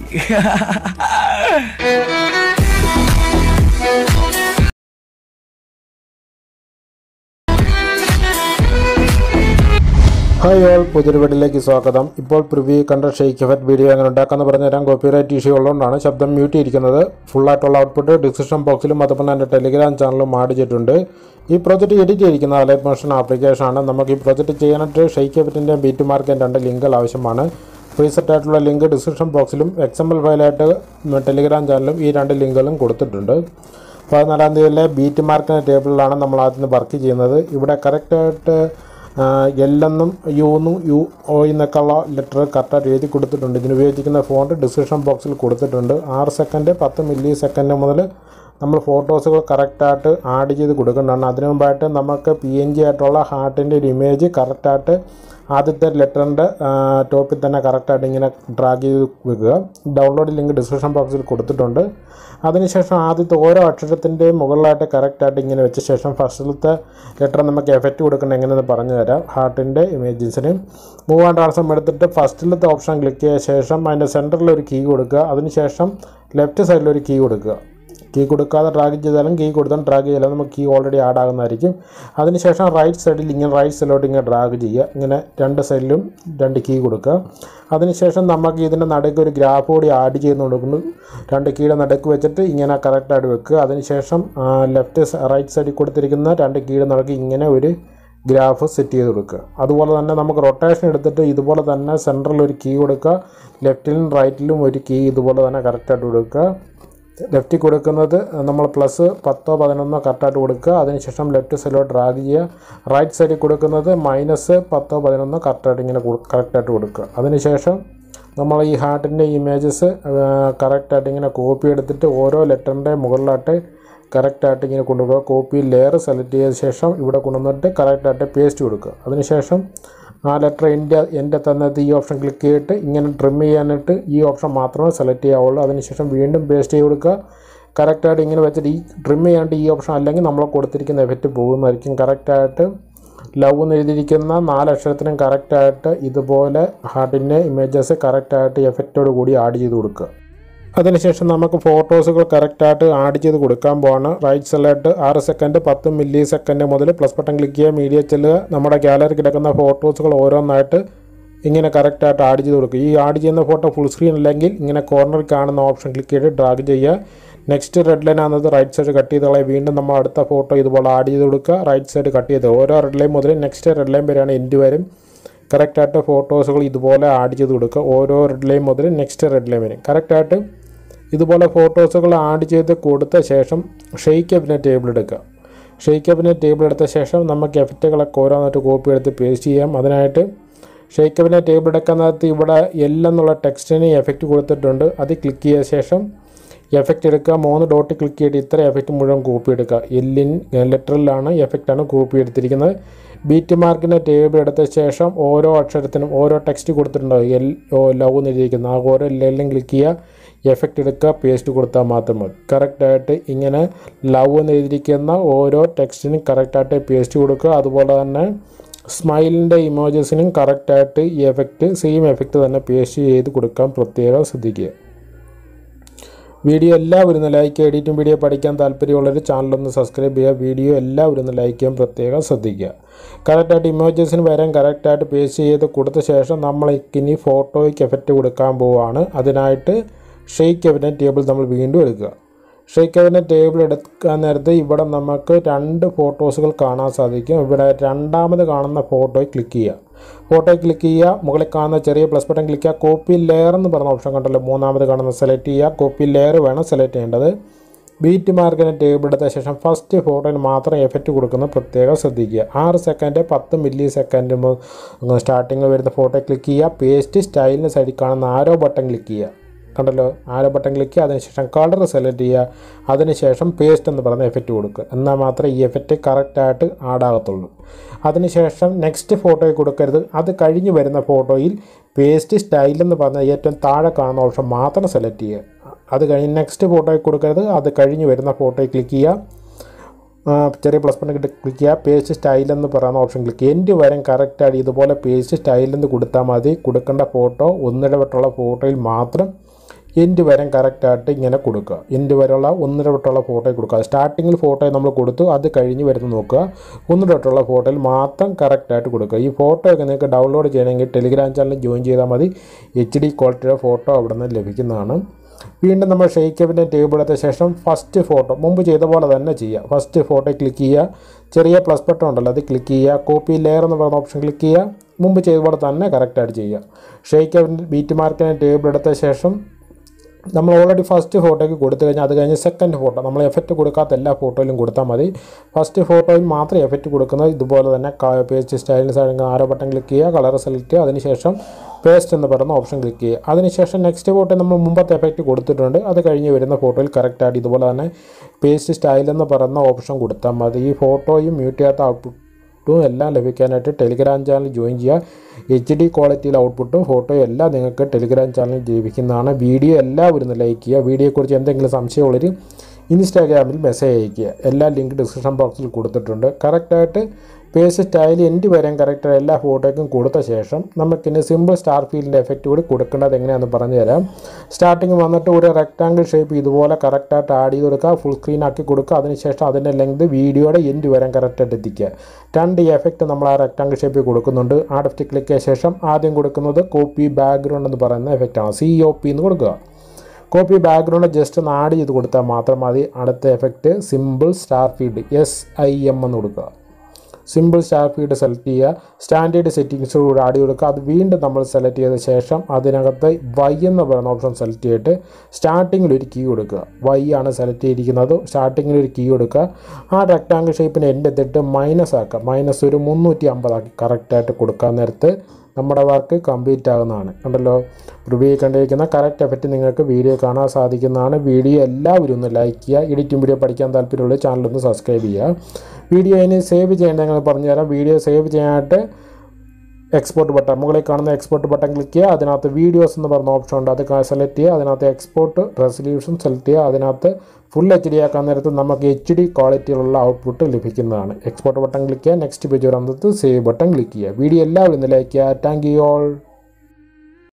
hi all പുതിയൊരു വീഡിയോയിലേക്ക് സ്വാഗതം ഇപ്പോൾ പ്രിവ്യൂ കണ്ട ഷെയ്ക്ക് എഫക്റ്റ് വീഡിയോ എങ്ങനെ ഉണ്ടാക്കാമെന്ന് പറഞ്ഞു തരാൻ കോപ്പിറൈറ്റ് ഇഷ്യൂ ഉള്ളതുകൊണ്ടാണ് ശബ്ദം മ്യൂട്ട് ചെയ്തിരിക്കുന്നത് ഫുള്ളായിട്ടുള്ള ഔട്ട്പുട്ട് ഡിസ്ക്രിപ്ഷൻ ബോക്സിലും അതുപോലെ എൻ്റെ ടെലിഗ്രാം ചാനലും ആഡ് ചെയ്തിട്ടുണ്ട് ഈ പ്രോജക്റ്റ് എഡിറ്റ് ചെയ്തിരിക്കുന്ന അലൈറ്റ് മോഷൻ ആപ്ലിക്കേഷനാണ് നമുക്ക് ഈ പ്രോജക്റ്റ് ചെയ്യാനായിട്ട് ഷെയ്ക്ക് എഫക്റ്റിൻ്റെ ബീറ്റ് മാർക്കിൻ്റെ രണ്ട് ലിങ്കുകൾ ആവശ്യമാണ് പ്രീസെറ്റ് ആയിട്ടുള്ള ലിങ്ക് ഡിസ്ക്രിപ്ഷൻ ബോക്സിലും എക്സ് എം എൽ ഫയലായിട്ട് ടെലിഗ്രാം ചാനലും ഈ രണ്ട് ലിങ്കുകളും കൊടുത്തിട്ടുണ്ട് പതിനാലാം തീയതിയിലെ ബീറ്റ് മാർക്കിൻ്റെ ടേബിളിലാണ് നമ്മൾ ആദ്യം വർക്ക് ചെയ്യുന്നത് ഇവിടെ കറക്റ്റായിട്ട് എല്ലെന്നും യു എന്നും യു ഒ എന്നൊക്കെയുള്ള ലെറ്റർ കറക്റ്റായിട്ട് എഴുതി കൊടുത്തിട്ടുണ്ട് ഇതിന് ഉപയോഗിക്കുന്ന ഫോണ്ട് ഡിസ്ക്രിപ്ഷൻ ബോക്സിൽ കൊടുത്തിട്ടുണ്ട് ആറ് സെക്കൻഡ് പത്ത് മില്ലി സെക്കൻഡ് മുതൽ നമ്മൾ ഫോട്ടോസുകൾ കറക്റ്റായിട്ട് ആഡ് ചെയ്ത് കൊടുക്കേണ്ടതാണ് അതിനു മുമ്പായിട്ട് നമുക്ക് പി എൻ ജി ആയിട്ടുള്ള ഹാർട്ടിൻ്റെ ഒരു ഇമേജ് കറക്റ്റായിട്ട് ആദ്യത്തെ ലെറ്ററിൻ്റെ ടോപ്പിൽ തന്നെ കറക്റ്റായിട്ട് ഇങ്ങനെ ഡ്രാഗ് ചെയ്ത് വെക്കുക ഡൗൺലോഡ് ലിങ്ക് ഡിസ്ക്രിപ്ഷൻ ബോക്സിൽ കൊടുത്തിട്ടുണ്ട് അതിനുശേഷം ആദ്യത്തെ ഓരോ അക്ഷരത്തിൻ്റെയും മുകളിലായിട്ട് കറക്റ്റായിട്ട് ഇങ്ങനെ വെച്ച ശേഷം ഫസ്റ്റിലത്തെ ലെറ്റർ നമുക്ക് എഫക്റ്റ് കൊടുക്കണം എങ്ങനെയെന്ന് പറഞ്ഞു തരാം ഹാർട്ടിൻ്റെ ഇമേജസിന് മൂവ് ആൻഡ് ട്രാൻസ്ഫോം എടുത്തിട്ട് ഫസ്റ്റിലത്തെ ഓപ്ഷൻ ക്ലിക്ക് ചെയ്ത ശേഷം അതിൻ്റെ സെൻറ്ററിൽ ഒരു കീ കൊടുക്കുക അതിനുശേഷം ലെഫ്റ്റ് സൈഡിൽ ഒരു കീ കൊടുക്കുക കീ കൊടുക്കാതെ ഡ്രാഗ് ചെയ്താലും കീ കൊടുത്താലും ഡ്രാഗ് ചെയ്താലും നമുക്ക് കീ ഓൾറെഡി ആഡ് ആകുന്നതായിരിക്കും അതിനുശേഷം റൈറ്റ് സൈഡിൽ ഇങ്ങനെ റൈറ്റ് സൈഡിലോട്ട് ഇങ്ങനെ ഡ്രാഗ് ചെയ്യുക ഇങ്ങനെ രണ്ട് സൈഡിലും രണ്ട് കീ കൊടുക്കുക അതിനുശേഷം നമുക്ക് ഇതിൻ്റെ നടുക്ക് ഒരു ഗ്രാഫ് കൂടി ആഡ് ചെയ്ത് കൊടുക്കുന്നു രണ്ട് കീയുടെ നടുക്ക് വെച്ചിട്ട് ഇങ്ങനെ കറക്റ്റായിട്ട് വെക്കുക അതിനുശേഷം ലെഫ്റ്റ് റൈറ്റ് സൈഡിൽ കൊടുത്തിരിക്കുന്ന രണ്ട് കീയുടെ നടുക്ക് ഇങ്ങനെ ഒരു ഗ്രാഫ് സെറ്റ് ചെയ്ത് കൊടുക്കുക അതുപോലെ തന്നെ നമുക്ക് റൊട്ടേഷൻ എടുത്തിട്ട് ഇതുപോലെ തന്നെ സെൻറ്ററിൽ ഒരു കീ കൊടുക്കുക ലെഫ്റ്റിലും റൈറ്റിലും ഒരു കീ ഇതുപോലെ തന്നെ കറക്റ്റായിട്ട് കൊടുക്കുക ലെഫ്റ്റിൽ കൊടുക്കുന്നത് നമ്മൾ പ്ലസ് പത്തോ പതിനൊന്നോ കറക്റ്റായിട്ട് കൊടുക്കുക അതിനുശേഷം ലെഫ്റ്റ് സൈഡിലോട്ട് ഡ്രാഗ് ചെയ്യുക റൈറ്റ് സൈഡിൽ കൊടുക്കുന്നത് മൈനസ് പത്തോ പതിനൊന്നോ കറക്റ്റായിട്ട് ഇങ്ങനെ കറക്റ്റായിട്ട് കൊടുക്കുക അതിനുശേഷം നമ്മൾ ഈ ഹാർട്ടിൻ്റെ ഇമേജസ് കറക്റ്റായിട്ട് ഇങ്ങനെ കോപ്പി എടുത്തിട്ട് ഓരോ ലെറ്ററിൻ്റെ മുകളിലായിട്ട് കറക്റ്റായിട്ട് ഇങ്ങനെ കൊണ്ടുപോകുക കോപ്പി ലെയർ സെലക്ട് ചെയ്ത ശേഷം ഇവിടെ കൊണ്ടുവന്നിട്ട് കറക്റ്റായിട്ട് പേസ്റ്റ് കൊടുക്കുക അതിനുശേഷം ആ ലെറ്റർ എൻ്റെ എൻ്റെ തന്നത് ഈ ഓപ്ഷൻ ക്ലിക്ക് ചെയ്തിട്ട് ഇങ്ങനെ ട്രിം ചെയ്യാനായിട്ട് ഈ ഓപ്ഷൻ മാത്രമേ സെലക്ട് ചെയ്യാവുള്ളൂ അതിനുശേഷം വീണ്ടും പേസ്റ്റ് ചെയ്ത് കൊടുക്കുക കറക്റ്റായിട്ട് ഇങ്ങനെ വെച്ചിട്ട് ഈ ട്രിം ചെയ്യാണ്ട് ഈ ഓപ്ഷൻ അല്ലെങ്കിൽ നമ്മൾ കൊടുത്തിരിക്കുന്ന എഫക്റ്റ് പോകുന്നതായിരിക്കും കറക്റ്റായിട്ട് ലവ് എന്ന് എഴുതിയിരിക്കുന്ന നാലക്ഷരത്തിനും കറക്റ്റായിട്ട് ഇതുപോലെ ഹാർട്ടിൻ്റെ ഇമേജസ് കറക്റ്റായിട്ട് എഫക്റ്റോട് കൂടി ആഡ് ചെയ്ത് കൊടുക്കുക അതിനുശേഷം നമുക്ക് ഫോട്ടോസുകൾ കറക്റ്റായിട്ട് ആഡ് ചെയ്ത് കൊടുക്കാൻ പോവാണ് റൈറ്റ് സൈഡിലായിട്ട് ആറ് സെക്കൻഡ് പത്ത് മില്ലി സെക്കൻഡ് മുതൽ പ്ലസ് ബട്ടൺ ക്ലിക്ക് ചെയ്യുക മീഡിയ ചെല്ലുക നമ്മുടെ ഗാലറി കിടക്കുന്ന ഫോട്ടോസുകൾ ഓരോന്നായിട്ട് ഇങ്ങനെ കറക്റ്റായിട്ട് ആഡ് ചെയ്ത് കൊടുക്കുക ഈ ആഡ് ചെയ്യുന്ന ഫോട്ടോ ഫുൾ സ്ക്രീൻ അല്ലെങ്കിൽ ഇങ്ങനെ കോർണറിൽ കാണുന്ന ഓപ്ഷൻ ക്ലിക്ക് ചെയ്ത് ഡ്രാഗ് ചെയ്യുക നെക്സ്റ്റ് റെഡ് ലൈൻ ആണെന്നത് റൈറ്റ് സൈഡ് കട്ട് ചെയ്ത് കളയുക വീണ്ടും നമ്മൾ അടുത്ത ഫോട്ടോ ഇതുപോലെ ആഡ് ചെയ്ത് കൊടുക്കുക റൈറ്റ് സൈഡ് കട്ട് ചെയ്ത് ഓരോ റെഡ് ലൈൻ മുതൽ നെക്സ്റ്റ് റെഡ് ലൈൻ വരെയാണ് എൻഡ് വരും കറക്റ്റായിട്ട് ഫോട്ടോസുകൾ ഇതുപോലെ ആഡ് ചെയ്ത് കൊടുക്കുക ഓരോ റെഡ് ലൈൻ മുതൽ നെക്സ്റ്റ് റെഡ് ലൈൻ വരും കറക്റ്റായിട്ട് ഇതുപോലെ ഫോട്ടോസുകൾ ആഡ് ചെയ്ത് കൊടുത്ത ശേഷം ഷെയ്ക്ക് അപ്പിനെ ടേബിൾ എടുക്കുക ഷെയ്ക്ക് അപ്പിനെ ടേബിൾ എടുത്ത ശേഷം നമുക്ക് എഫക്റ്റുകളൊക്കെ ഓരോന്നായിട്ട് കോപ്പി എടുത്ത് പേസ്റ്റ് ചെയ്യാം അതിനായിട്ട് ഷെയ്ക്ക് അപ്പിനെ ടേബിൾ എടുക്കുന്നതിനകത്ത് ഇവിടെ എൽ എന്നുള്ള ടെക്സ്റ്റിന് എഫക്റ്റ് കൊടുത്തിട്ടുണ്ട് അത് ക്ലിക്ക് ചെയ്ത ശേഷം എഫക്റ്റ് എടുക്കുക മൂന്ന് ഡോട്ട് ക്ലിക്ക് ചെയ്തിട്ട് ഇത്ര എഫക്റ്റ് മുഴുവൻ കോപ്പി എടുക്കുക എല്ലിൻ ലെറ്ററിലാണ് എഫക്റ്റാണ് കോപ്പി എടുത്തിരിക്കുന്നത് ബീറ്റ് മാർക്കിൻ്റെ ടേബിൾ എടുത്ത ശേഷം ഓരോ അക്ഷരത്തിനും ഓരോ ടെക്സ്റ്റ് കൊടുത്തിട്ടുണ്ടാവും എൽ ഓ ലവ് എന്നിരിക്കുന്ന ആ ഓരോ എല്ലാം ക്ലിക്ക് ചെയ്യുക എഫക്റ്റ് എടുക്കുക പേസ്റ്റ് കൊടുത്താൽ മാത്രം മതി കറക്റ്റായിട്ട് ഇങ്ങനെ ലവ് എന്ന് എഴുതിയിരിക്കുന്ന ഓരോ ടെക്സ്റ്റിനും കറക്റ്റായിട്ട് പേസ്റ്റ് കൊടുക്കുക അതുപോലെ തന്നെ സ്മൈലിൻ്റെ ഇമോജസിനും കറക്റ്റായിട്ട് ഈ എഫക്റ്റ് സെയിം എഫക്റ്റ് തന്നെ പേസ്റ്റ് ചെയ്ത് കൊടുക്കാൻ പ്രത്യേകം ശ്രദ്ധിക്കുക വീഡിയോ എല്ലാവരും ഒന്ന് ലൈക്ക് എഡിറ്റും വീഡിയോ പഠിക്കാൻ താല്പര്യമുള്ളവർ ചാനലൊന്ന് സബ്സ്ക്രൈബ് ചെയ്യുക വീഡിയോ എല്ലാവരും ഒന്ന് ലൈക്ക് ചെയ്യാൻ പ്രത്യേകം ശ്രദ്ധിക്കുക കറക്റ്റായിട്ട് ഇമോജസിന് വരാൻ കറക്റ്റായിട്ട് പേസ്റ്റ് ചെയ്ത് കൊടുത്ത ശേഷം നമ്മൾ ഇനി ഫോട്ടോയ്ക്ക് എഫക്റ്റ് കൊടുക്കാൻ പോവുകയാണ് അതിനായിട്ട് ഷെയ്ക്ക് എവിനെ ടേബിൾ നമ്മൾ വീണ്ടും എടുക്കുക ഷെയ്ക്ക് എവിനെ ടേബിൾ എടുക്കാൻ നേരത്ത് ഇവിടെ നമുക്ക് രണ്ട് ഫോട്ടോസുകൾ കാണാൻ സാധിക്കും ഇവിടെ രണ്ടാമത് കാണുന്ന ഫോട്ടോയിൽ ക്ലിക്ക് ചെയ്യുക ഫോട്ടോയിൽ ക്ലിക്ക് ചെയ്യുക മുകളിൽ കാണുന്ന ചെറിയ പ്ലസ് ബട്ടൺ ക്ലിക്ക് ചെയ്യുക കോപ്പി ലെയർ എന്ന് പറഞ്ഞ ഓപ്ഷൻ കണ്ടല്ലോ മൂന്നാമത് കാണുന്ന സെലക്ട് ചെയ്യുക കോപ്പി ലെയർ വേണം സെലക്ട് ചെയ്യേണ്ടത് ബീറ്റ് മാർക്കിന് ടേബിൾ എടുത്ത ശേഷം ഫസ്റ്റ് ഫോട്ടോയിൽ മാത്രം എഫക്റ്റ് കൊടുക്കുന്നത് പ്രത്യേകം ശ്രദ്ധിക്കുക ആറ് സെക്കൻഡ് പത്ത് മില്ലി സെക്കൻഡ് സ്റ്റാർട്ടിങ്ങിൽ വരുന്ന ഫോട്ടോ ക്ലിക്ക് ചെയ്യുക പേസ്റ്റ് സ്റ്റൈലിന് സൈഡിൽ കാണുന്ന ആരോ ബട്ടൺ ക്ലിക്ക് ചെയ്യുക കണ്ടല്ലോ ആരോ ബട്ടൺ ക്ലിക്ക് ചെയ്യുക അതിനുശേഷം കളർ സെലക്ട് ചെയ്യുക അതിനുശേഷം പേസ്റ്റ് എന്ന് പറയുന്ന എഫക്റ്റ് കൊടുക്കുക എന്നാൽ മാത്രമേ ഈ എഫക്റ്റ് കറക്റ്റായിട്ട് ആഡാകത്തുള്ളൂ അതിനുശേഷം നെക്സ്റ്റ് ഫോട്ടോയിൽ കൊടുക്കരുത് അത് കഴിഞ്ഞ് വരുന്ന ഫോട്ടോയിൽ പേസ്റ്റ് സ്റ്റൈൽ എന്ന് പറഞ്ഞ ഏറ്റവും താഴെ കാണുന്ന ഓപ്ഷൻ മാത്രം സെലക്ട് ചെയ്യുക അത് കഴിഞ്ഞ് നെക്സ്റ്റ് ഫോട്ടോയിൽ കൊടുക്കരുത് അത് കഴിഞ്ഞ് വരുന്ന ഫോട്ടോയിൽ ക്ലിക്ക് ചെയ്യുക ആ, ചെറിയ പ്ലസ് ബട്ടൺ ക്ലിക്ക് ചെയ്യുക പേസ്റ്റ് സ്റ്റൈൽ എന്ന് പറയുന്ന ഓപ്ഷൻ ക്ലിക്ക് ചെയ്യുക എൻ്റെ വരം കറക്റ്റായിട്ട് ഇതുപോലെ പേസ്റ്റ് സ്റ്റൈൽ എന്ന് കൊടുത്താൽ മതി കൊടുക്കേണ്ട ഫോട്ടോ ഒന്നിടവിട്ടുള്ള ഫോട്ടോയിൽ മാത്രം എൻഡ് വരെ കറക്റ്റായിട്ട് ഇങ്ങനെ കൊടുക്കുക എൻഡ് വരെയുള്ള ഒന്നര തൊട്ടുള്ള ഫോട്ടോ കൊടുക്കുക സ്റ്റാർട്ടിങ്ങിൽ ഫോട്ടോ നമ്മൾ കൊടുത്തു അത് കഴിഞ്ഞ് വരുന്ന നോക്കുക ഒന്ന് തൊട്ടുള്ള ഫോട്ടോയിൽ മാത്രം കറക്റ്റായിട്ട് കൊടുക്കുക ഈ ഫോട്ടോ ഒക്കെ നിങ്ങൾക്ക് ഡൗൺലോഡ് ചെയ്യണമെങ്കിൽ ടെലിഗ്രാം ചാനൽ ജോയിൻ ചെയ്താൽ മതി എച്ച് ഡി ക്വാളിറ്റിയുടെ ഫോട്ടോ അവിടെ നിന്ന് ലഭിക്കുന്നതാണ് വീണ്ടും നമ്മൾ ഷെയ്ക്കപ്പിൻ്റെ ടേബിൾ എടുത്ത ശേഷം ഫസ്റ്റ് ഫോട്ടോ മുമ്പ് ചെയ്ത പോലെ തന്നെ ചെയ്യുക ഫസ്റ്റ് ഫോട്ടോ ക്ലിക്ക് ചെയ്യുക ചെറിയ പ്ലസ് ബട്ടൺ ഉണ്ടല്ലോ അത് ക്ലിക്ക് ചെയ്യുക കോപ്പി ലെയർ എന്ന് പറയുന്ന ഓപ്ഷൻ ക്ലിക്ക് ചെയ്യുക മുമ്പ് ചെയ്ത പോലെ തന്നെ കറക്റ്റായിട്ട് ചെയ്യുക ഷെയ്ക്കപ്പിൻ്റെ ബീറ്റ് മാർക്കിൻ്റെ ടേബിൾ എടുത്ത ശേഷം നമ്മൾ ഓൾറെഡി ഫസ്റ്റ് ഫോട്ടോയ്ക്ക് കൊടുത്തു കഴിഞ്ഞാൽ അത് കഴിഞ്ഞ് സെക്കൻഡ് ഫോട്ടോ നമ്മൾ എഫക്റ്റ് കൊടുക്കാത്ത എല്ലാ ഫോട്ടോയിലും കൊടുത്താൽ മതി ഫസ്റ്റ് ഫോട്ടോയിൽ മാത്രം എഫക്റ്റ് കൊടുക്കുന്നത് ഇതുപോലെ തന്നെ പേസ്റ്റ് സ്റ്റൈലിന് സൈഡിൽ ആരോ ബട്ടൺ ക്ലിക്ക് ചെയ്യുക കളർ സെലക്ട് ചെയ്യുക അതിനുശേഷം പേസ്റ്റ് എന്ന് പറയുന്ന ഓപ്ഷൻ ക്ലിക്ക് ചെയ്യുക അതിനുശേഷം നെക്സ്റ്റ് ഫോട്ടോ നമ്മൾ മുമ്പത്തെ എഫക്റ്റ് കൊടുത്തിട്ടുണ്ട് അത് കഴിഞ്ഞ് വരുന്ന ഫോട്ടോയിൽ കറക്റ്റായിട്ട് ഇതുപോലെ തന്നെ പേസ്റ്റ് സ്റ്റൈൽ എന്ന് പറയുന്ന ഓപ്ഷൻ കൊടുത്താൽ മതി ഈ ഫോട്ടോയും മ്യൂട്ട് ചെയ്യാത്ത ഔട്ട്പുട്ട് ഔട്ട്പുട്ടും എല്ലാം ലഭിക്കാനായിട്ട് ടെലിഗ്രാം ചാനൽ ജോയിൻ ചെയ്യുക എച്ച് ഡി ക്വാളിറ്റിയിൽ ഔട്ട്പുട്ടും ഫോട്ടോയും എല്ലാം നിങ്ങൾക്ക് ടെലിഗ്രാം ചാനലിൽ ലഭിക്കുന്നതാണ് വീഡിയോ എല്ലാവരും ഒന്ന് ലൈക്ക് ചെയ്യുക വീഡിയോയെക്കുറിച്ച് എന്തെങ്കിലും സംശയമുള്ളവർ ഇൻസ്റ്റാഗ്രാമിൽ മെസ്സേജ് അയയ്ക്കുക എല്ലാ ലിങ്ക് ഡിസ്ക്രിപ്ഷൻ ബോക്സിൽ കൊടുത്തിട്ടുണ്ട് കറക്റ്റായിട്ട് പേസ് സ്റ്റൈൽ എൻഡ് വരെയും കറക്റ്റ് എല്ലാ ഫോട്ടോയ്ക്കും കൊടുത്ത ശേഷം നമുക്കിനി സിമ്പിൾ സ്റ്റാർ ഫീലിൻ്റെ എഫക്റ്റ് കൂടി കൊടുക്കേണ്ടത് എങ്ങനെയാണെന്ന് പറഞ്ഞു തരാം സ്റ്റാർട്ടിങ് വന്നിട്ട് ഒരു റെക്ടാങ്കിൾ ഷേപ്പ് ഇതുപോലെ കറക്റ്റായിട്ട് ആഡ് ചെയ്ത് കൊടുക്കുക ഫുൾ സ്ക്രീൻ ആക്കി കൊടുക്കുക അതിനുശേഷം അതിൻ്റെ ലെങ്ത് വീഡിയോയുടെ എൻഡ് വരെ കറക്റ്റായിട്ട് എത്തിക്കുക രണ്ട് എഫക്റ്റ് നമ്മൾ ആ റെക്ടാങ്കിൾ ഷേപ്പിൽ കൊടുക്കുന്നുണ്ട് ആ ലെഫ്റ്റ് ക്ലിക്ക് ചെയ്ത ശേഷം ആദ്യം കൊടുക്കുന്നത് കോപ്പി ബാക്ക്ഗ്രൗണ്ട് എന്ന് പറയുന്ന എഫക്റ്റാണ് സി ഒ പി എന്ന് കൊടുക്കുക കോപ്പി ബാക്ക്ഗ്രൗണ്ട് ജസ്റ്റ് ഒന്ന് ആഡ് ചെയ്ത് കൊടുത്താൽ മാത്രം മതി അടുത്ത effect simple star feed S I M എന്ന് കൊടുക്കുക സിമ്പിൾ സ്റ്റാർ ഫീഡ് സെലക്ട് ചെയ്യുക സ്റ്റാൻഡേർഡ് സെറ്റിങ്സ് കൂടെ ആഡ് കൊടുക്കുക അത് വീണ്ടും നമ്മൾ സെലക്ട് ചെയ്ത ശേഷം അതിനകത്ത് വൈ എന്ന് പറയുന്ന ഓപ്ഷൻ സെലക്ട് ചെയ്തിട്ട് സ്റ്റാർട്ടിങ്ങിൽ ഒരു കീ കൊടുക്കുക വൈ ആണ് സെലക്ട് ചെയ്തിരിക്കുന്നത് സ്റ്റാർട്ടിങ്ങിൽ ഒരു കീ കൊടുക്കുക ആ റെക്ടാങ്കിൾ ഷേപ്പിന് എൻ്റെ എത്തിയിട്ട് മൈനസ് ആക്കുക മൈനസ് ഒരു മുന്നൂറ്റി അമ്പതാക്കി കറക്റ്റായിട്ട് കൊടുക്കാൻ നേരത്ത് നമ്മുടെ വർക്ക് കംപ്ലീറ്റ് ആകുന്നതാണ് കണ്ടല്ലോ റിവ്യൂ കണ്ടിരിക്കുന്ന കറക്റ്റ് എഫക്റ്റ് നിങ്ങൾക്ക് വീഡിയോ കാണാൻ സാധിക്കുന്നതാണ് വീഡിയോ എല്ലാവരും ഒന്ന് ലൈക്ക് ചെയ്യുക എഡിറ്റിംഗ് വീഡിയോ പഠിക്കാൻ താല്പര്യമുള്ള ചാനലൊന്ന് സബ്സ്ക്രൈബ് ചെയ്യുക വീഡിയോ ഇനി സേവ് ചെയ്യേണ്ടത് ഞങ്ങൾ പറഞ്ഞുതരാം വീഡിയോ സേവ് ചെയ്യാനായിട്ട് എക്സ്പോർട്ട് ബട്ടൺ മുകളിൽ കാണുന്ന എക്സ്പോർട്ട് ബട്ടൺ ക്ലിക്ക് ചെയ്യുക അതിനകത്ത് വീഡിയോസ് എന്ന് പറഞ്ഞ ഓപ്ഷൻ ഉണ്ട് അത് സെലക്ട് ചെയ്യുക അതിനകത്ത് എക്സ്പോർട്ട് റെസൊല്യൂഷൻ സെലക്ട് ചെയ്യുക അതിനകത്ത് ഫുൾ എച്ച് ഡി ആക്കാൻ നേരത്ത് നമുക്ക് എച്ച് ഡി ക്വാളിറ്റിയിലുള്ള ഔട്ട്പുട്ട് ലഭിക്കുന്നതാണ് എക്സ്പോർട്ട് ബട്ടൺ ക്ലിക്ക് ചെയ്യുക നെക്സ്റ്റ് പേജ് വരുന്നത് സേവ് ബട്ടൺ ക്ലിക്ക് ചെയ്യുക വീഡിയോ എല്ലാവരും ഒന്ന് ലൈക്ക് ചെയ്യുക താങ്ക് യു ഓൾ